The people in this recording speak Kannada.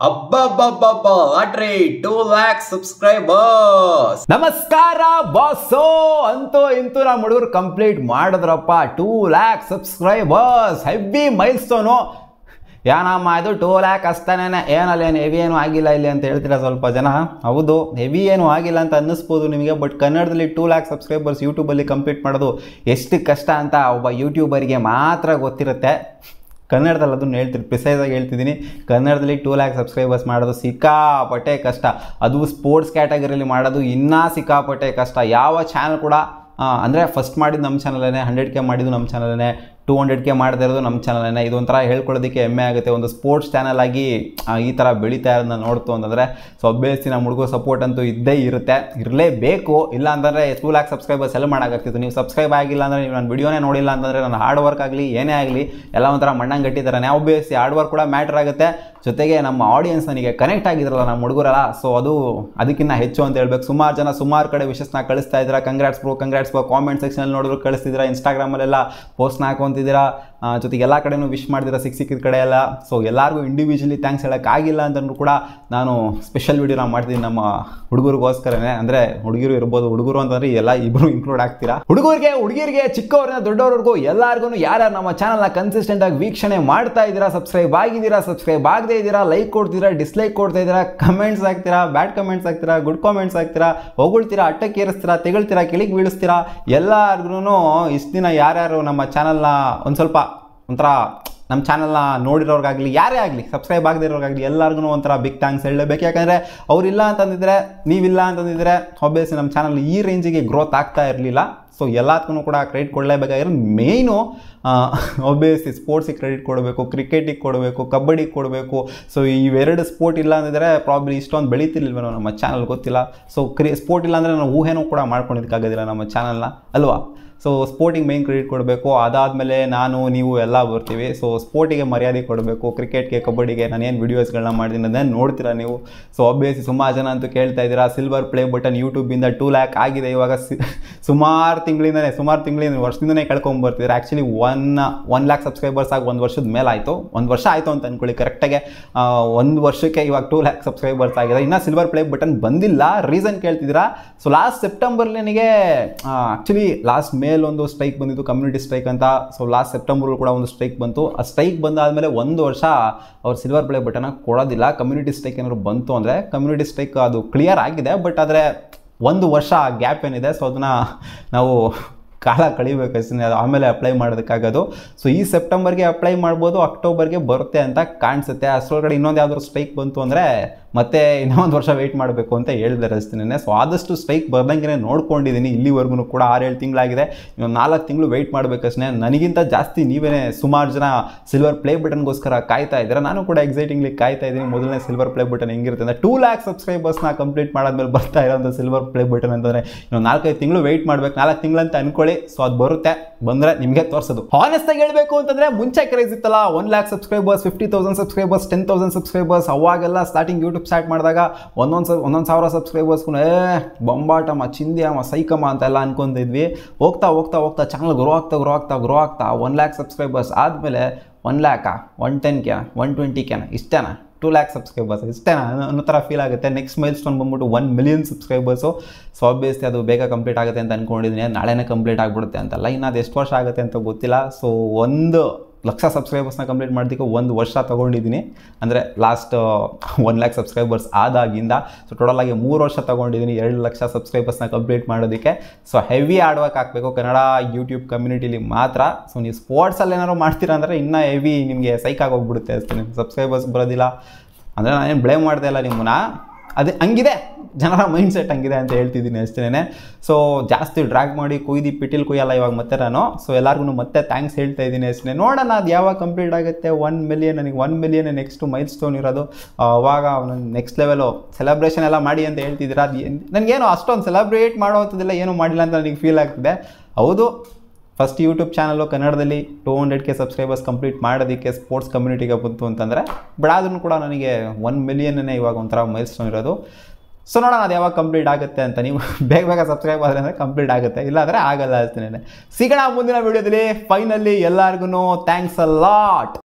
ಅಬ್ಬಬ್ಬಬ್ಬಬ್ಬ ಲಾಟ್ರಿ ಟೂ ಲ್ಯಾಕ್ ಸಬ್ಸ್ಕ್ರೈಬರ್ಸ್ ನಮಸ್ಕಾರ ಬಾಸೋ ಅಂತೂ ಇಂತೂ ನಮ್ಮ ಹುಡುಗರು ಕಂಪ್ಲೀಟ್ ಮಾಡಿದ್ರಪ್ಪ two lakh subscribers heavy milestone ಏನಮ್ಮ ಇದು ಟೂ ಲ್ಯಾಕ್ ಅಷ್ಟೇನೆ ಏನಲ್ಲ ಏನು ಹೆವಿ ಏನು ಆಗಿಲ್ಲ ಇಲ್ಲಿ ಅಂತ ಹೇಳ್ತೀರಾ ಸ್ವಲ್ಪ ಜನ ಹೌದು ಹೆವಿ ಏನು ಆಗಿಲ್ಲ ಅಂತ ಅನ್ನಿಸ್ಬೋದು ನಿಮಗೆ ಬಟ್ ಕನ್ನಡದಲ್ಲಿ ಟೂ ಲ್ಯಾಕ್ ಸಬ್ಸ್ಕ್ರೈಬರ್ಸ್ ಯೂಟ್ಯೂಬಲ್ಲಿ ಕಂಪ್ಲೀಟ್ ಮಾಡೋದು ಎಷ್ಟು ಕಷ್ಟ ಅಂತ ಒಬ್ಬ ಯೂಟ್ಯೂಬರಿಗೆ ಮಾತ್ರ ಗೊತ್ತಿರುತ್ತೆ ಕನ್ನಡದಲ್ಲಿ ಅದನ್ನು ಹೇಳ್ತೀನಿ ಪ್ರಿಸೈಸಾಗಿ ಹೇಳ್ತಿದ್ದೀನಿ ಕನ್ನಡದಲ್ಲಿ ಟೂ ಲ್ಯಾಕ್ ಸಬ್ಸ್ಕ್ರೈಬರ್ಸ್ ಮಾಡೋದು ಸಿಕ್ಕಾಪಟ್ಟೆ ಕಷ್ಟ ಅದು ಸ್ಪೋರ್ಟ್ಸ್ ಕ್ಯಾಟಗರಿಲಿ ಮಾಡೋದು ಇನ್ನೂ ಸಿಕ್ಕಾಪಟ್ಟೆ ಕಷ್ಟ ಯಾವ ಚಾನಲ್ ಕೂಡ ಅಂದರೆ ಫಸ್ಟ್ ಮಾಡಿದ್ದು ನಮ್ಮ ಚಾನಲೇ ಹಂಡ್ರೆಡ್ ಕೆ ಮಾಡಿದ್ದು ನಮ್ಮ ಚಾನಲೇ ಟೂ ಹಂಡ್ರೆಡ್ ಕೆ ಮಾಡ್ತಾ ಇರೋದು ನಮ್ಮ ಚಾನಲೇ ಇದೊಂಥರ ಹೇಳ್ಕೊಳ್ಳೋದಕ್ಕೆ ಹೆಮ್ಮೆ ಆಗುತ್ತೆ ಒಂದು ಸ್ಪೋರ್ಟ್ಸ್ ಚಾನಲ್ ಆಗಿ ಆ, ಈ ಥರ ಬೆಳೀತಾ ಇರೋದನ್ನ ನೋಡ್ತು ಅಂತಂದರೆ ಸೊ ಅಬ್ಬಿಯಸ್ಲಿ ನಮ್ಮ ಹುಡುಗರು ಸಪೋರ್ಟ್ ಅಂತೂ ಇದ್ದೇ ಇರುತ್ತೆ ಇರಲೇಬೇಕು ಇಲ್ಲ ಅಂತಂದರೆ ಟೂ ಲ್ಯಾಕ್ ಸಬ್ಸ್ಕ್ರೈಬರ್ಸ್ ಎಲ್ಲ ಮಾಡೋಕ್ಕಾಗ್ತಿತ್ತು ನೀವು ಸಬ್ಸ್ಕ್ರೈಬ್ ಆಗಿಲ್ಲ ಅಂದರೆ ನೀವು ನನ್ನ ವಿಡಿಯೋನೇ ನೋಡಿಲ್ಲ ಅಂತಂದರೆ ನನ್ನ ಹಾರ್ಡ್ ವರ್ಕ್ ಆಗಲಿ ಏನೇ ಆಗಲಿ ಎಲ್ಲ ಒಂಥರ ಮಣ್ಣಂಗೆ ಗಟ್ಟಿದ್ದಾರೆ ಆಬ್ವಿಯಸ್ಲಿ ಹಾರ್ಡ್ ವರ್ಕ್ ಕೂಡ ಮ್ಯಾಟ್ರ್ ಆಗುತ್ತೆ ಜೊತೆಗೆ ನಮ್ಮ ಆಡಿಯನ್ಸ್ ನನಗೆ ಕನೆಕ್ಟ್ ಆಗಿದ್ರಲ್ಲ ನಮ್ಮ ಹುಡುಗರಲ್ಲ ಸೊ ಅದು ಅದಕ್ಕಿಂತ ಹೆಚ್ಚು ಅಂತ ಹೇಳ್ಬೇಕು ಸುಮಾರು ಜನ ಸುಮಾರು ಕಡೆ ವಿಶಸ್ನ ಕಳಿಸ್ತಾ ಇದ್ದೀರಾ congrats bro congrats bro comment ಸೆಕ್ಷನಲ್ಲಿ ನೋಡಿದ್ರು ಕಳಿಸ್ತಿದ್ದೀರಾ ಇನ್ಸ್ಟಾಗ್ರಾಮಲ್ಲೆಲ್ಲ ಪೋಸ್ಟ್ನ ಹಾಕೊಂತಿದ್ದೀರಾ ಆ, ಜೊತೆಗೆ ಎಲ್ಲ ಕಡೆನೂ ವಿಶ್ ಮಾಡ್ತೀರಾ ಸಿಕ್ಕ ಸಿಕ್ಕಿದ ಕಡೆ ಎಲ್ಲ ಸೊ ಎಲ್ಲರಿಗೂ ಇಂಡಿವಿಜುವಲಿ ಥ್ಯಾಂಕ್ಸ್ ಹೇಳೋಕ್ಕಾಗಿಲ್ಲ ಅಂತಂದ್ರೂ ಕೂಡ ನಾನು ಸ್ಪೆಷಲ್ ವೀಡಿಯೋನ ಮಾಡ್ತೀನಿ ನಮ್ಮ ಹುಡುಗರಿಗೋಸ್ಕರನೇ ಅಂದರೆ ಹುಡುಗಿರು ಇರ್ಬೋದು ಹುಡುಗರು ಅಂತಂದ್ರೆ ಎಲ್ಲ ಇಬ್ಬರು ಇನ್ಕ್ಲೂಡ್ ಆಗ್ತೀರಾ ಹುಡುಗರಿಗೆ ಹುಡುಗಿರಿಗೆ ಚಿಕ್ಕವರಿಂದ ದೊಡ್ಡವರೆಗೂ ಎಲ್ಲರಿಗೂ ಯಾರ್ಯಾರು ನಮ್ಮ ಚಾನಲ್ನ ಕನ್ಸಿಸ್ಟೆಂಟ್ ಆಗಿ ವೀಕ್ಷಣೆ ಮಾಡ್ತಾ ಇದ್ದೀರಾ ಸಬ್ಸ್ಕ್ರೈಬ್ ಆಗಿದ್ದೀರಾ ಸಬ್ಸ್ಕ್ರೈಬ್ ಆಗದೇ ಇದ್ದೀರಾ ಲೈಕ್ ಕೊಡ್ತೀರಾ ಡಿಸ್ಲೈಕ್ ಕೊಡ್ತಾ ಇದ್ದೀರಾ ಕಮೆಂಟ್ಸ್ ಹಾಕ್ತೀರಾ ಬ್ಯಾಡ್ ಕಮೆಂಟ್ಸ್ ಹಾಕ್ತೀರಾ ಗುಡ್ ಕಾಮೆಂಟ್ಸ್ ಹಾಕ್ತೀರಾ ಹೊಗಳ್ತೀರಾ ಅಟ್ಟಕ್ಕೆ ಏರಿಸ್ತೀರಾ ತೆಗಳ್ತೀರಾ ಕೆಳಗೆ ಬೀಳಿಸ್ತೀರಾ ಎಲ್ಲರಿಗೂ ಇಷ್ಟು ದಿನ ಯಾರ್ಯಾರು ನಮ್ಮ ಚಾನಲ್ನ ಒಂದು ಸ್ವಲ್ಪ ಒಂಥರ ನಮ್ಮ ಚಾನಲ್ನ ನೋಡಿರೋರ್ಗಾಗಲಿ ಯಾರೇ ಆಗಲಿ ಸಬ್ಸ್ಕ್ರೈಬ್ ಆಗದೇ ಇರೋರ್ಗಾಗಲಿ ಎಲ್ಲರಿಗೂ ಒಂಥರ ಬಿಗ್ ಥ್ಯಾಂಕ್ಸ್ ಹೇಳಬೇಕು ಯಾಕಂದರೆ ಅವರಿಲ್ಲ ಅಂತಂದಿದ್ರೆ ನೀವಿಲ್ಲ ಅಂತಂದಿದ್ರೆ ಆಬ್ವಿಯಸ್ಲಿ ನಮ್ಮ ಚಾನಲ್ ಈ ರೇಂಜಿಗೆ ಗ್ರೋತ್ ಆಗ್ತಾ ಇರಲಿಲ್ಲ ಸೊ ಎಲ್ಲದಕ್ಕೂ ಕೂಡ ಕ್ರೆಡಿಟ್ ಕೊಡಲೇಬೇಕಾಗಿರೋ ಮೇಯ್ನು ಆಬ್ವಿಯಸ್ಲಿ ಸ್ಪೋರ್ಟ್ಸಿಗೆ ಕ್ರೆಡಿಟ್ ಕೊಡಬೇಕು ಕ್ರಿಕೆಟಿಗೆ ಕೊಡಬೇಕು ಕಬಡ್ಡಿಗೆ ಕೊಡಬೇಕು ಸೊ ಇವೆರಡು ಸ್ಪೋರ್ಟ್ ಇಲ್ಲ ಅಂದಿದ್ರೆ ಪ್ರಾಬ್ಲಿ ಇಷ್ಟೊಂದು ಬೆಳೀತಿರ್ಲಿಲ್ವೇನೋ ನಮ್ಮ ಚಾನಲ್ ಗೊತ್ತಿಲ್ಲ ಸೊ ಕ್ರಿ ಸ್ಪೋರ್ಟ್ ಇಲ್ಲ ಅಂದರೆ ನಾನು ಊಹೆನೂ ಕೂಡ ಮಾಡ್ಕೊಂಡಿದ್ದಕ್ಕಾಗೋದಿಲ್ಲ ನಮ್ಮ ಚಾನಲ್ನ ಅಲ್ವಾ ಸೊ ಸ್ಪೋರ್ಟಿಗೆ ಮೈನ್ ಕ್ರೆಡಿಟ್ ಕೊಡಬೇಕು ಅದಾದಮೇಲೆ ನಾನು ನೀವು ಎಲ್ಲ ಬರ್ತೀವಿ ಸೊ ಸ್ಪೋರ್ಟಿಗೆ ಮರ್ಯಾದೆ ಕೊಡಬೇಕು ಕ್ರಿಕೆಟ್ಗೆ ಕಬಡ್ಡಿಗೆ ನಾನು ಏನು ವೀಡಿಯೋಸ್ಗಳನ್ನ ಮಾಡಿದ್ದೀನಿ ಅದನ್ನ ನೋಡ್ತೀರಾ ನೀವು ಸೊ ಆಬ್ವಿಯಸ್ಲಿ ಸುಮಾರು ಜನ ಅಂತೂ ಕೇಳ್ತಾ ಇದ್ದೀರಾ ಸಿಲ್ವರ್ ಪ್ಲೇ ಬಟನ್ ಯೂಟ್ಯೂಬಿಂದ ಟೂ ಲ್ಯಾಕ್ ಆಗಿದೆ ಇವಾಗ ಸಿ ಸುಮಾರು ತಿಂಗಳಿಂದನೇ ಸುಮಾರು ತಿಂಗಳಿಂದ ವರ್ಷದಿಂದನೇ ಕಳ್ಕೊಂಬರ್ತಿದ್ದಾರೆ actually one one lakh subscribers ಆಗಿ ಒಂದು ವರ್ಷದ ಮೇಲೆ ಆಯಿತು ಒಂದು ವರ್ಷ ಆಯಿತು ಅಂತ ಅಂದ್ಕೊಳ್ಳಿ ಕರೆಕ್ಟಾಗೆ ಒಂದು ವರ್ಷಕ್ಕೆ ಇವಾಗ ಟೂ ಲ್ಯಾಕ್ ಸಬ್ಸ್ಕ್ರೈಬರ್ಸ್ ಆಗಿದೆ ಇನ್ನೂ ಸಿಲ್ವರ್ ಪ್ಲೇ ಬಟನ್ ಬಂದಿಲ್ಲ ರೀಸನ್ ಕೇಳ್ತಿದ್ದೀರಾ ಸೊ ಲಾಸ್ಟ್ ಸೆಪ್ಟೆಂಬರ್ ನನಗೆ ಆ್ಯಕ್ಚುಲಿ ಲಾಸ್ಟ್ ಮೇಲ್ ಒಂದು ಸ್ಟ್ರೈಕ್ ಬಂದಿತ್ತು ಕಮ್ಯುನಿಟಿ ಸ್ಟ್ರೈಕ್ ಅಂತ ಸೊ ಲಾಸ್ಟ್ ಸೆಪ್ಟೆಂಬರ್ ಕೂಡ ಒಂದು ಸ್ಟ್ರೈಕ್ ಬಂತು ಆ ಸ್ಟ್ರೈಕ್ ಬಂದಾದಮೇಲೆ ಒಂದು ವರ್ಷ ಅವ್ರು ಸಿಲ್ವರ್ ಪ್ಲೇ ಬಟನ್ ಕೊಡೋದಿಲ್ಲ ಕಮ್ಯುನಿಟಿ ಸ್ಟ್ರೈಕ್ ಏನಾದ್ರು ಬಂತು ಅಂದರೆ ಕಮ್ಯುನಿಟಿ ಸ್ಟ್ರೈಕ್ ಅದು ಕ್ಲಿಯರ್ ಆಗಿದೆ ಬಟ್ ಆದರೆ ಒಂದು ವರ್ಷ ಗ್ಯಾಪ್ ಏನಿದೆ ಸೊ ಅದನ್ನು ನಾವು ಕಾಲ ಕಳಿಬೇಕು ಅಷ್ಟೇ ಅದು ಆಮೇಲೆ ಅಪ್ಲೈ ಮಾಡೋದಕ್ಕಾಗೋದು ಸೊ ಈ ಸೆಪ್ಟೆಂಬರ್ಗೆ ಅಪ್ಲೈ ಮಾಡ್ಬೋದು ಅಕ್ಟೋಬರ್ಗೆ ಬರುತ್ತೆ ಅಂತ ಕಾಣಿಸುತ್ತೆ ಅಷ್ಟರೊಳಗಡೆ ಇನ್ನೊಂದು ಯಾವ್ದಾದ್ರು ಸ್ಟ್ರೈಕ್ ಬಂತು ಅಂದರೆ ಮತ್ತೆ ಇನ್ನೊಂದು ವರ್ಷ ವೆಯ್ಟ್ ಮಾಡಬೇಕು ಅಂತ ಹೇಳಿದ್ದಾರೆ ಅಷ್ಟೇ ಸೊ ಆದಷ್ಟು ಸ್ಟ್ರೈಕ್ ಬರ್ದಂಗೆ ನೋಡ್ಕೊಂಡಿದ್ದೀನಿ ಇಲ್ಲಿವರೆಗೂ ಕೂಡ ಆರೇಳು ತಿಂಗಳಾಗಿದೆ ಇನ್ನೊಂದು ನಾಲ್ಕು ತಿಂಗಳು ವೆಯ್ಟ್ ಮಾಡಬೇಕಷ್ಟೇ ನನಗಿಂತ ಜಾಸ್ತಿ ನೀವೇ ಸುಮಾರು ಜನ ಸಿಲ್ವರ್ ಪ್ಲೇ ಬಟನ್ಗೋಸ್ಕರ ಕಾಯ್ತಾ ಇದ್ದೀರಾ ನಾನು ಕೂಡ ಎಕ್ಸೈಟಿಂಗ್ಲಿ ಕಾಯ್ತಾ ಇದ್ದೀನಿ ಮೊದಲನೇ ಸಿಲ್ವರ್ ಪ್ಲೇ ಬಟನ್ ಹೆಂಗಿರುತ್ತೆ ಅಂದರೆ ಟೂ ಲ್ಯಾಕ್ ಸಬ್ಸ್ಕ್ರೈಬರ್ಸ್ನ ಕಂಪ್ಲೀಟ್ ಮಾಡಾದ್ಮೇಲೆ ಬರ್ತಾ ಇರೋಂಥ ಸಿಲ್ವರ್ ಪ್ಲೇ ಬಟನ್ ಅಂತಂದರೆ ಇನ್ನೊಂದು ನಾಲ್ಕೈದು ತಿಂಗಳು ವೆಯ್ಟ್ ಮಾಡ್ಬೇಕು ನಾಲ್ಕು ತಿಂಗಳಂತ ಅನ್ಕೊಳ್ಳಿ ಸೊ ಅದು ಬರುತ್ತೆ ಬಂದರೆ ನಿಮಗೆ ತೋರಿಸೋದು ಹಾನೆಸ್ಟಾಗಿ ಹೇಳಬೇಕು ಅಂತಂದರೆ ಮುಂಚೆ ಕ್ರೇಜ್ ಇತ್ತಲ್ಲ one lakh subscribers fifty thousand subscribers ten thousand subscribers ಅವಾಗೆಲ್ಲ ಸ್ಟಾರ್ಟಿಂಗ್ ಯೂಟ್ಯೂಬ್ ಸ್ಟಾರ್ಟ್ ಮಾಡಿದಾಗ ಒಂದೊಂದು ಸ ಒಂದೊಂದು ಸಾವಿರ ಸಬ್ಸ್ಕ್ರೈಬರ್ಸ್ಗೂ ಏ ಬೊಂಬಾಟಮ್ಮ ಚಿಂದಿಯಮ್ಮ ಸೈಕಮ್ಮ ಅಂತೆಲ್ಲ ಅನ್ಕೊಂಡಿದ್ವಿ ಹೋಗ್ತಾ ಹೋಗ್ತಾ ಹೋಗ್ತಾ ಚಾನಲ್ ಗ್ರೋ ಆಗ್ತಾ ಗ್ರೋ ಆಗ್ತಾ ಗ್ರೋ ಆಗ್ತಾ ಒನ್ ಲ್ಯಾಕ್ ಸಬ್ಸ್ಕ್ರೈಬರ್ಸ್ ಆದಮೇಲೆ ಒನ್ ಲ್ಯಾಕಾ ಒನ್ ಟೆನ್ ಕೆನ ಒನ್ ಟ್ವೆಂಟಿ ಕೆನ ಇಷ್ಟೇನಾ ಟೂ ಲ್ಯಾಕ್ ಸಬ್ಸ್ಕ್ರೈಬರ್ಸ್ ಇಷ್ಟೇನಾ ಅನ್ನೋ- ಅನ್ನೋ ಥರ ಫೀಲ್ ಆಗುತ್ತೆ ನೆಕ್ಸ್ಟ್ ಮೈಲ್ ಸ್ಟೋನ್ ಬಂದ್ಬಿಟ್ಟು one million subscribers so obviously ಅದು ಬೇಗ ಕಂಪ್ಲೀಟ್ ಆಗುತ್ತೆ ಅಂತ ಅಂದ್ಕೊಂಡಿದ್ದೀನಿ ನಾಳೆನೇ ಕಂಪ್ಲೀಟ್ ಆಗಿಬಿಡುತ್ತೆ ಅಂತಲ್ಲ ಇನ್ನು ಅದು ಎಷ್ಟು ವರ್ಷ ಆಗುತ್ತೆ ಅಂತ ಗೊತ್ತಿಲ್ಲ ಸೊ ಒಂದು ಲಕ್ಷ ಸಬ್ಸ್ಕ್ರೈಬರ್ಸ್ನ ಕಂಪ್ಲೀಟ್ ಮಾಡೋದಕ್ಕೆ ಒಂದು ವರ್ಷ ತೊಗೊಂಡಿದ್ದೀನಿ ಅಂದರೆ ಲಾಸ್ಟ್ ಒನ್ ಲ್ಯಾಕ್ ಸಬ್ಸ್ಕ್ರೈಬರ್ಸ್ ಆದಾಗಿಂದ ಸೊ ಟೋಟಲಾಗಿ ಮೂರು ವರ್ಷ ತೊಗೊಂಡಿದ್ದೀನಿ ಎರಡು ಲಕ್ಷ ಸಬ್ಸ್ಕ್ರೈಬರ್ಸ್ನ ಕಂಪ್ಲೀಟ್ ಮಾಡೋದಕ್ಕೆ ಸೊ ಹೆವಿ ಹಾರ್ಡ್ ವರ್ಕ್ ಹಾಕಬೇಕು ಕನ್ನಡ ಯೂಟ್ಯೂಬ್ ಕಮ್ಯುನಿಟಿಲಿ ಮಾತ್ರ ಸೊ ನೀವು ಸ್ಪೋರ್ಟ್ಸಲ್ಲಿ ಏನಾದ್ರು ಮಾಡ್ತೀರಾ ಅಂದರೆ ಇನ್ನೂ ಹೆವಿ ನಿಮಗೆ ಸೈಕ್ ಆಗೋಗ್ಬಿಡುತ್ತೆ ಅಷ್ಟೇ ನಿಮ್ಮ ಸಬ್ಸ್ಕ್ರೈಬರ್ಸ್ ಬರೋದಿಲ್ಲ ಅಂದರೆ ನಾನೇನು ಬ್ಲೇಮ್ ಮಾಡ್ತಾ ಇಲ್ಲ ನಿಮ್ಮನ್ನ ಅದೇ ಹಂಗಿದೆ ಜನರ ಮೈಂಡ್ ಸೆಟ್ ಹಂಗಿದೆ ಅಂತ ಹೇಳ್ತಿದ್ದೀನಿ ಅಷ್ಟೇ ಸೊ ಜಾಸ್ತಿ ಡ್ರ್ಯಾಗ್ ಮಾಡಿ ಕುಯ್ದು ಪಿಟಿಲ್ ಕುಯ್ಯಲ್ಲ ಇವಾಗ ಮತ್ತೆ ನಾನು ಸೊ ಎಲ್ಲರಿಗೂ ಮತ್ತೆ ಥ್ಯಾಂಕ್ಸ್ ಹೇಳ್ತಾ ಇದ್ದೀನಿ ಅಷ್ಟೇ ನೋಡೋಣ ಅದು ಯಾವಾಗ ಕಂಪ್ಲೀಟ್ ಆಗುತ್ತೆ ಒನ್ ಮಿಲಿಯನ್ ನನಗೆ one million next milestone ಇರೋದು ಅವಾಗ ನೆಕ್ಸ್ಟ್ ಲೆವೆಲು ಸೆಲೆಬ್ರೇಷನ್ ಎಲ್ಲ ಮಾಡಿ ಅಂತ ಹೇಳ್ತಿದ್ದೀರಾ ಅದು ಏನ್- ನನಗೇನು ಅಷ್ಟೊಂದು ಸೆಲೆಬ್ರೇಟ್ ಮಾಡೋವಂಥದ್ದೆಲ್ಲ ಏನೂ ಮಾಡಿಲ್ಲ ಅಂತ ನನಗೆ ಫೀಲ್ ಆಗ್ತಿದೆ ಹೌದು ಫಸ್ಟ್ ಯೂಟ್ಯೂಬ್ ಚಾನಲ್ಲು ಕನ್ನಡದಲ್ಲಿ two hundred K subscribers complete ಮಾಡೋದಕ್ಕೆ ಸ್ಪೋರ್ಟ್ಸ್ ಕಮ್ಯುನಿಟಿಗೆ ಬಂತು ಅಂತಂದರೆ ಬಟ್ ಆದ್ರೂ ಕೂಡ ನನಗೆ ಒನ್ ಮಿಲಿಯನ್ನೇ ಇವಾಗ ಒಂಥರ ಮೈಲ್ ಸ್ಟೋನ್ ಇರೋದು ಸೊ ನೋಡೋಣ ಅದು ಯಾವಾಗ ಕಂಪ್ಲೀಟ್ ಆಗುತ್ತೆ ಅಂತ ನೀವು ಬೇಗ ಬೇಗ ಸಬ್ಸ್ಕ್ರೈಬ್ ಆದರೆ ಅಂದರೆ ಕಂಪ್ಲೀಟ್ ಆಗುತ್ತೆ ಇಲ್ಲಾಂದರೆ ಆಗಲ್ಲ ಅಷ್ಟೇ ಸಿಗೋಣ ಮುಂದಿನ ವೀಡಿಯೋದಲ್ಲಿ ಫೈನಲಿ ಎಲ್ಲರಿಗೂ ಥ್ಯಾಂಕ್ಸ್ ಅ ಲಾಟ್